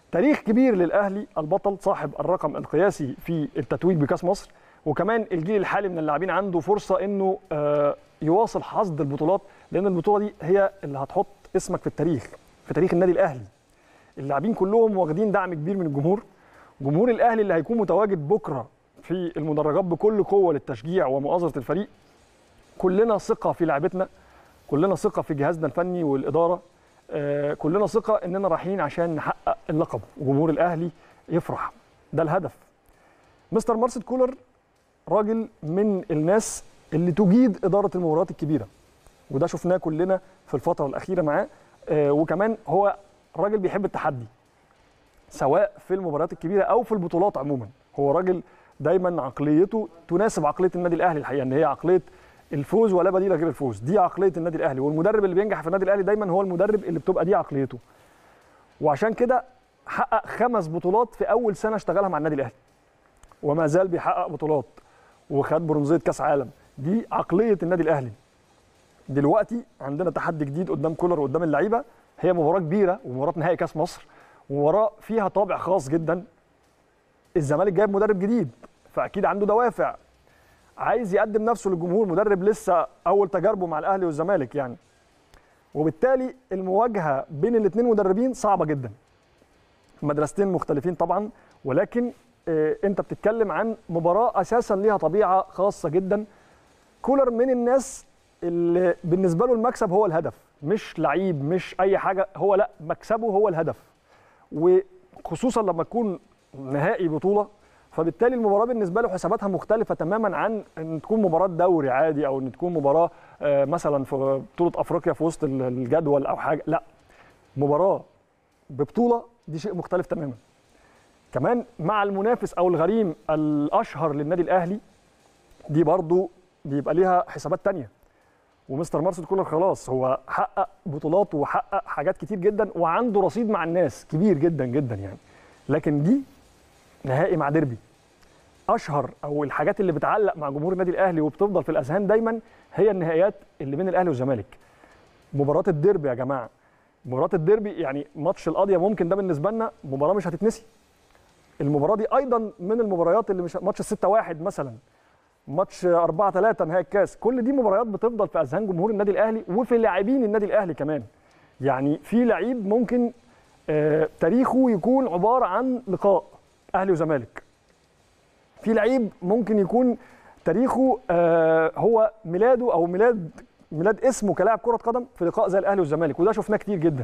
تاريخ كبير للاهلي البطل صاحب الرقم القياسي في التتويج بكاس مصر وكمان الجيل الحالي من اللاعبين عنده فرصه انه آه، يواصل حصد البطولات لان البطوله دي هي اللي هتحط اسمك في التاريخ في تاريخ النادي الاهلي اللاعبين كلهم واخدين دعم كبير من الجمهور جمهور الاهلي اللي هيكون متواجد بكره في المدرجات بكل قوه للتشجيع ومؤازره الفريق كلنا ثقه في لعبتنا كلنا ثقه في جهازنا الفني والاداره آه، كلنا ثقه اننا رايحين عشان نحقق اللقب وجمهور الاهلي يفرح ده الهدف مستر مارسيل كولر راجل من الناس اللي تجيد اداره المباريات الكبيره وده شفناه كلنا في الفتره الاخيره معاه آه، وكمان هو راجل بيحب التحدي سواء في المباريات الكبيره او في البطولات عموما هو راجل دايما عقليته تناسب عقليه النادي الاهلي الحقيقه ان هي عقليه الفوز ولا بديل غير الفوز دي عقليه النادي الاهلي والمدرب اللي بينجح في النادي الاهلي دايما هو المدرب اللي بتبقى دي عقليته وعشان كده حقق خمس بطولات في اول سنه اشتغلها مع النادي الاهلي وما زال بيحقق بطولات وخد برونزيه كاس عالم دي عقليه النادي الاهلي دلوقتي عندنا تحدي جديد قدام كولر وقدام اللعيبه هي مباراه كبيره ومباراه نهائي كاس مصر ومباراه فيها طابع خاص جدا الزمالك جايب مدرب جديد فاكيد عنده دوافع عايز يقدم نفسه للجمهور مدرب لسه اول تجاربه مع الاهلي والزمالك يعني وبالتالي المواجهه بين الاثنين مدربين صعبه جدا مدرستين مختلفين طبعا ولكن آه، انت بتتكلم عن مباراه اساسا ليها طبيعه خاصه جدا كولر من الناس اللي بالنسبه له المكسب هو الهدف مش لعيب مش اي حاجه هو لا مكسبه هو الهدف وخصوصا لما تكون نهائي بطوله فبالتالي المباراه بالنسبه له حساباتها مختلفه تماما عن ان تكون مباراه دوري عادي او ان تكون مباراه آه، مثلا في بطوله افريقيا في وسط الجدول او حاجه لا مباراه ببطوله دي شيء مختلف تماما كمان مع المنافس او الغريم الاشهر للنادي الاهلي دي برضو بيبقى ليها حسابات تانية ومستر مارسيل كولر خلاص هو حقق بطولات وحقق حاجات كتير جدا وعنده رصيد مع الناس كبير جدا جدا يعني لكن دي نهائي مع ديربي اشهر او الحاجات اللي بتعلق مع جمهور النادي الاهلي وبتفضل في الاذهان دايما هي النهائيات اللي بين الاهلي والزمالك مباراه الديربي يا جماعه مباراه الديربي يعني ماتش القضيه ممكن ده بالنسبه لنا مباراه مش هتتنسي المباراه دي ايضا من المباريات اللي مش ماتش 6 1 مثلا ماتش 4 3 نهائي الكاس كل دي مباريات بتفضل في اذهان جمهور النادي الاهلي وفي لاعبين النادي الاهلي كمان يعني في لعيب ممكن آه تاريخه يكون عباره عن لقاء اهلي وزمالك في لعيب ممكن يكون تاريخه آه هو ميلاده او ميلاد ميلاد اسمه كلاعب كره قدم في لقاء زي الاهلي والزمالك وده شفناه كتير جدا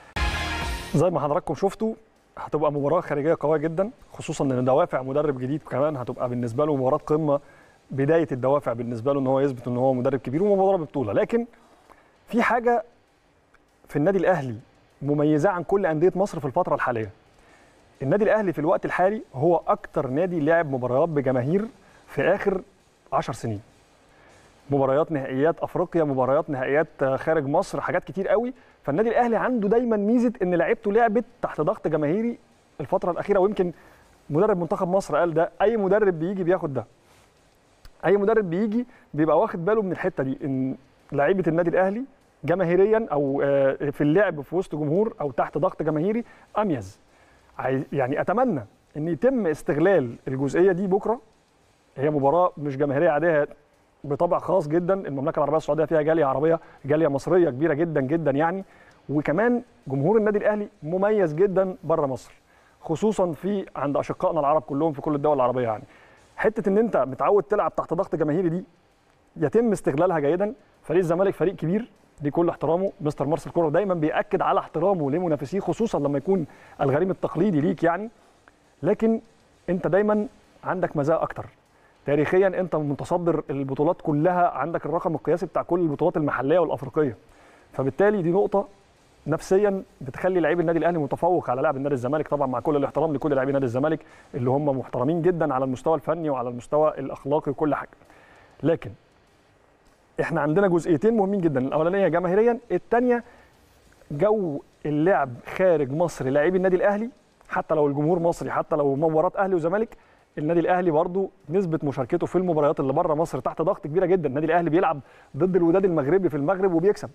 زي ما حضراتكم شفتوا هتبقى مباراه خارجيه قويه جدا خصوصا ان دوافع مدرب جديد كمان هتبقى بالنسبه له مباراه قمه بدايه الدوافع بالنسبه له ان هو يثبت ان هو مدرب كبير ومباراه ببطوله لكن في حاجه في النادي الاهلي مميزه عن كل انديه مصر في الفتره الحاليه النادي الاهلي في الوقت الحالي هو اكتر نادي لعب مباريات بجماهير في اخر 10 سنين مباريات نهائيات افريقيا مباريات نهائيات خارج مصر حاجات كتير قوي فالنادي الاهلي عنده دايما ميزه ان لعيبته لعبت تحت ضغط جماهيري الفتره الاخيره ويمكن مدرب منتخب مصر قال ده اي مدرب بيجي بياخد ده اي مدرب بيجي بيبقى واخد باله من الحته دي ان لعيبه النادي الاهلي جماهيريا او في اللعب في وسط جمهور او تحت ضغط جماهيري اميز يعني اتمنى ان يتم استغلال الجزئيه دي بكره هي مباراه مش جماهيريه عاديه بطبع خاص جدا المملكه العربيه السعوديه فيها جاليه عربيه جاليه مصريه كبيره جدا جدا يعني وكمان جمهور النادي الاهلي مميز جدا بره مصر خصوصا في عند اشقائنا العرب كلهم في كل الدول العربيه يعني حته ان انت متعود تلعب تحت ضغط جماهيري دي يتم استغلالها جيدا فريق الزمالك فريق كبير دي كل احترامه مستر مارسيل كولر دايما بياكد على احترامه لمنافسيه خصوصا لما يكون الغريم التقليدي ليك يعني لكن انت دايما عندك مزايا اكتر تاريخيا انت متصدر البطولات كلها عندك الرقم القياسي بتاع كل البطولات المحليه والافريقيه فبالتالي دي نقطه نفسيا بتخلي لعيب النادي الاهلي متفوق على لاعب النادي الزمالك طبعا مع كل الاحترام لكل لاعبي نادي الزمالك اللي هم محترمين جدا على المستوى الفني وعلى المستوى الاخلاقي وكل حاجه لكن احنا عندنا جزئيتين مهمين جدا الاولانيه جماهيريا الثانيه جو اللعب خارج مصر لاعبي النادي الاهلي حتى لو الجمهور مصري حتى لو مباراه اهلي وزمالك النادي الاهلي برضو نسبه مشاركته في المباريات اللي بره مصر تحت ضغط كبيره جدا النادي الاهلي بيلعب ضد الوداد المغربي في المغرب وبيكسب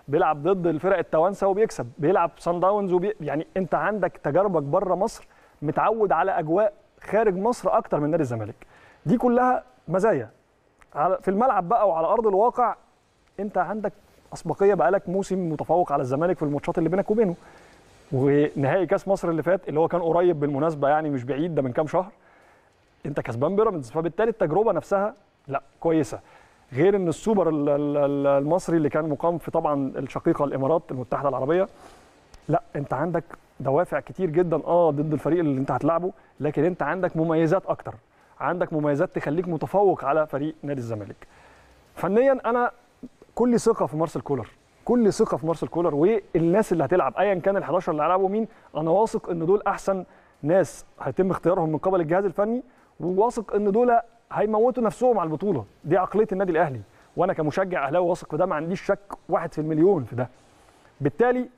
بيلعب ضد الفرق التوانسه وبيكسب بيلعب سان داونز وبي... يعني انت عندك تجاربك بره مصر متعود على اجواء خارج مصر اكتر من نادي الزمالك دي كلها مزايا على في الملعب بقى وعلى ارض الواقع انت عندك اسبقيه بقالك موسم متفوق على الزمالك في الماتشات اللي بينك وبينه ونهائي كاس مصر اللي فات اللي هو كان قريب بالمناسبه يعني مش بعيد ده من كام شهر انت كسبان بيراميدز فبالتالي التجربه نفسها لا كويسه غير ان السوبر ال- ال- ال- المصري اللي كان مقام في طبعا الشقيقه الامارات المتحده العربيه لا انت عندك دوافع كتير جدا اه ضد الفريق اللي انت هتلعبه لكن انت عندك مميزات اكتر عندك مميزات تخليك متفوق على فريق نادي الزمالك فنيا انا كل ثقه في مارسيل كولر كل ثقه في مارسيل كولر والناس اللي هتلعب ايا كان ال11 اللي هيلعبوا مين انا واثق ان دول احسن ناس هيتم اختيارهم من قبل الجهاز الفني وواثق ان دول هيموتوا نفسهم على البطوله دي عقليه النادي الاهلي وانا كمشجع اهلاوي واثق في ده ما عنديش شك واحد في المليون في ده بالتالي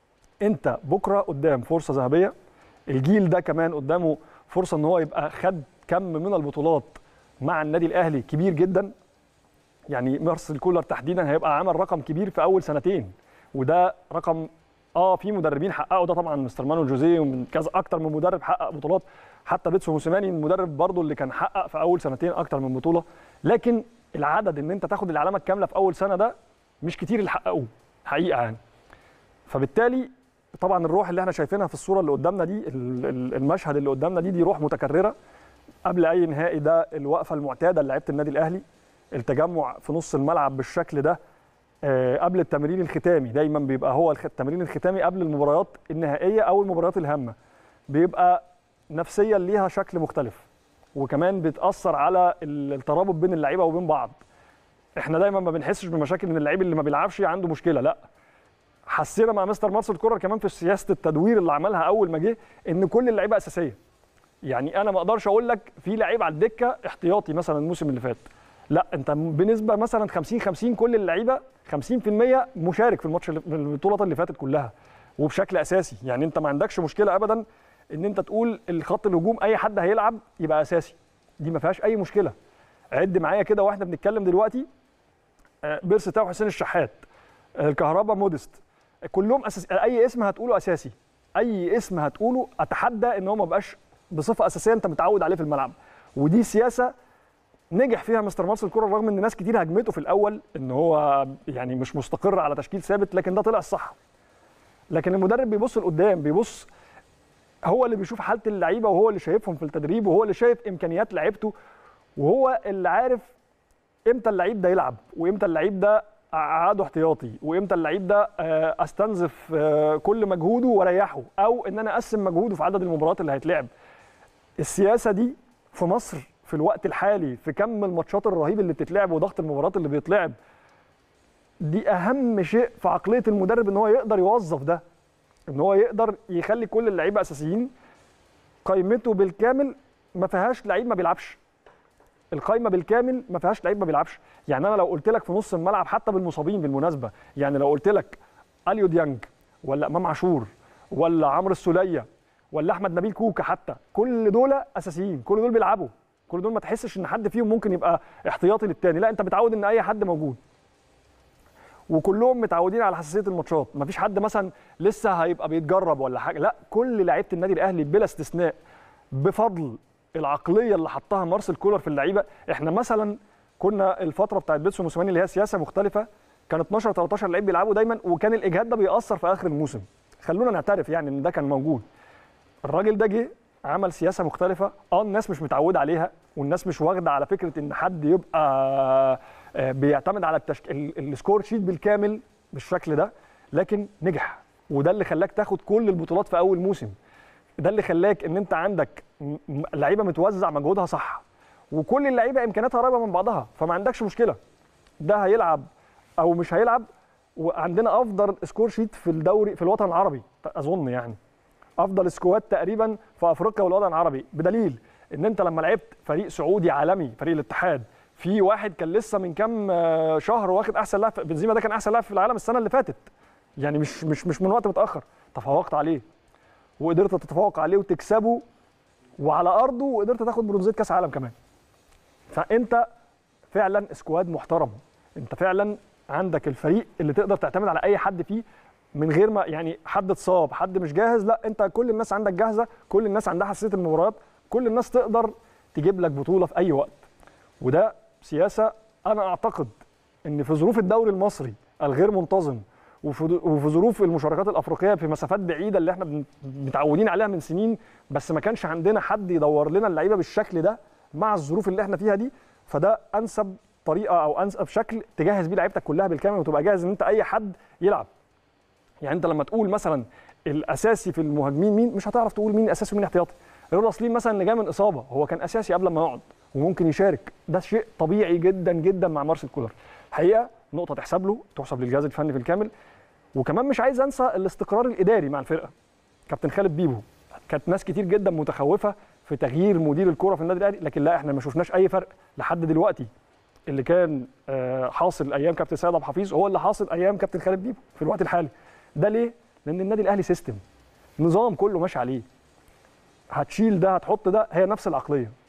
انت بكره قدام فرصه ذهبيه الجيل ده كمان قدامه فرصه ان هو يبقى خد كم من البطولات مع النادي الاهلي كبير جدا يعني مارسيل كولر تحديدا هيبقى عمل رقم كبير في اول سنتين وده رقم اه في مدربين حققوا ده طبعا مستر مانويل جوزيه ومن كذا اكتر من مدرب حقق بطولات حتى بيتسو موسيماني المدرب برضه اللي كان حقق في اول سنتين اكتر من بطوله لكن العدد ان انت تاخد العلامه الكامله في اول سنه ده مش كتير اللي حققوه حقيقه يعني فبالتالي طبعا الروح اللي احنا شايفينها في الصوره اللي قدامنا دي ال- ال- المشهد اللي قدامنا دي دي روح متكرره قبل اي نهائي ده الوقفه المعتاده لعيبه النادي الاهلي التجمع في نص الملعب بالشكل ده آه، قبل التمرين الختامي دايما بيبقى هو الخ- التمرين الختامي قبل المباريات النهائيه او المباريات الهامه بيبقى نفسيا ليها شكل مختلف وكمان بتاثر على ال- الترابط بين اللعيبه وبين بعض احنا دايما ما بنحسش بمشاكل ان اللعيب اللي ما بيلعبش عنده مشكله لا حسينا مع مستر مارسيل كولر كمان في سياسه التدوير اللي عملها اول ما جه ان كل اللعيبه اساسيه يعني انا ما اقدرش اقول لك في لعيب على الدكه احتياطي مثلا الموسم اللي فات لا انت بنسبه مثلا 50 50 كل اللعيبه 50% مشارك في الماتش اللي- في البطولات اللي فاتت كلها وبشكل اساسي يعني انت ما عندكش مشكله ابدا ان انت تقول الخط الهجوم اي حد هيلعب يبقى اساسي دي ما فيهاش اي مشكله عد معايا كده واحنا بنتكلم دلوقتي آه، بيرس تاو حسين الشحات آه، الكهرباء مودست كلهم أساس اي اسم هتقوله اساسي اي اسم هتقوله اتحدى ان هو ما بقاش بصفه اساسيه انت متعود عليه في الملعب ودي سياسه نجح فيها مستر مارسيل كولر رغم ان ناس كتير هاجمته في الاول ان هو يعني مش مستقر على تشكيل ثابت لكن ده طلع الصح لكن المدرب بيبص لقدام بيبص هو اللي بيشوف حاله اللعيبه وهو اللي شايفهم في التدريب وهو اللي شايف امكانيات لعيبته وهو اللي عارف امتى اللعيب ده يلعب وامتى اللعيب ده اقعده احتياطي وامتى اللعيب ده آه، استنزف آه، كل مجهوده واريحه او ان انا اقسم مجهوده في عدد المباريات اللي هيتلعب السياسه دي في مصر في الوقت الحالي في كم الماتشات الرهيب اللي بتتلعب وضغط المباريات اللي بيتلعب دي اهم شيء في عقليه المدرب ان هو يقدر يوظف ده ان هو يقدر يخلي كل اللعيبه اساسيين قائمته بالكامل ما فيهاش لعيب ما بيلعبش القايمه بالكامل ما فيهاش لعيب ما بيلعبش يعني انا لو قلت لك في نص الملعب حتى بالمصابين بالمناسبه يعني لو قلت لك اليو ديانج ولا امام عاشور ولا عمرو السوليه ولا احمد نبيل كوكا حتى كل دول اساسيين كل دول بيلعبوا كل دول ما تحسش ان حد فيهم ممكن يبقى احتياطي للتاني لا انت متعود ان اي حد موجود وكلهم متعودين على حساسيه الماتشات مفيش حد مثلا لسه هيبقى بيتجرب ولا حاجه لا كل لعيبه النادي الاهلي بلا استثناء بفضل العقليه اللي حطها مارسيل كولر في اللعيبه احنا مثلا كنا الفتره بتاعت بيتسو موسيماني اللي هي سياسه مختلفه كان 12 13 لعيب بيلعبوا دايما وكان الاجهاد ده بيأثر في اخر الموسم خلونا نعترف يعني ان ده كان موجود الراجل ده جه عمل سياسه مختلفه اه الناس مش متعوده عليها والناس مش واخده على فكره ان حد يبقى آه، بيعتمد على التشك... ال- السكور شيت بالكامل بالشكل ده لكن نجح وده اللي خلاك تاخد كل البطولات في اول موسم ده اللي خلاك ان انت عندك م- م- لعيبه متوزع مجهودها صح وكل اللعيبه امكانياتها قريبه من بعضها فما عندكش مشكله ده هيلعب او مش هيلعب وعندنا افضل سكور شيت في الدوري في الوطن العربي اظن يعني افضل سكواد تقريبا في افريقيا والوطن العربي بدليل ان انت لما لعبت فريق سعودي عالمي فريق الاتحاد في واحد كان لسه من كام آه، شهر واخد احسن لاعب بنزيما ده كان احسن لاعب في العالم السنه اللي فاتت يعني مش مش مش من وقت متاخر تفوقت عليه وقدرت تتفوق عليه وتكسبه وعلى ارضه وقدرت تاخد برونزيه كاس عالم كمان فانت فعلا سكواد محترم انت فعلا عندك الفريق اللي تقدر تعتمد على اي حد فيه من غير ما يعني حد اتصاب حد مش جاهز لا انت كل الناس عندك جاهزه كل الناس عندها حساسيه المباريات كل الناس تقدر تجيب لك بطوله في اي وقت وده سياسه انا اعتقد ان في ظروف الدوري المصري الغير منتظم وفي وفي ظروف المشاركات الافريقيه في مسافات بعيده اللي احنا بن- متعودين عليها من سنين بس ما كانش عندنا حد يدور لنا اللعيبه بالشكل ده مع الظروف اللي احنا فيها دي فده انسب طريقه او انسب شكل تجهز بيه لعيبتك كلها بالكامل وتبقى جاهز ان انت اي حد يلعب يعني انت لما تقول مثلا الاساسي في المهاجمين مين مش هتعرف تقول مين اساسي ومين احتياطي رضا سليم مثلا اللي جاي من اصابه هو كان اساسي قبل ما يقعد وممكن يشارك ده شيء طبيعي جدا جدا مع مارسيل كولر الحقيقه نقطه تحسب له تحسب للجهاز الفني في الكامل وكمان مش عايز انسى الاستقرار الاداري مع الفرقه كابتن خالد بيبو كانت ناس كتير جدا متخوفه في تغيير مدير الكره في النادي الاهلي لكن لا احنا ما شفناش اي فرق لحد دلوقتي اللي كان آه، حاصل ايام كابتن سيد عبد الحفيظ هو اللي حاصل ايام كابتن خالد بيبو في الوقت الحالي ده ليه لان النادي الاهلي سيستم نظام كله ماشي عليه هتشيل ده هتحط ده هي نفس العقليه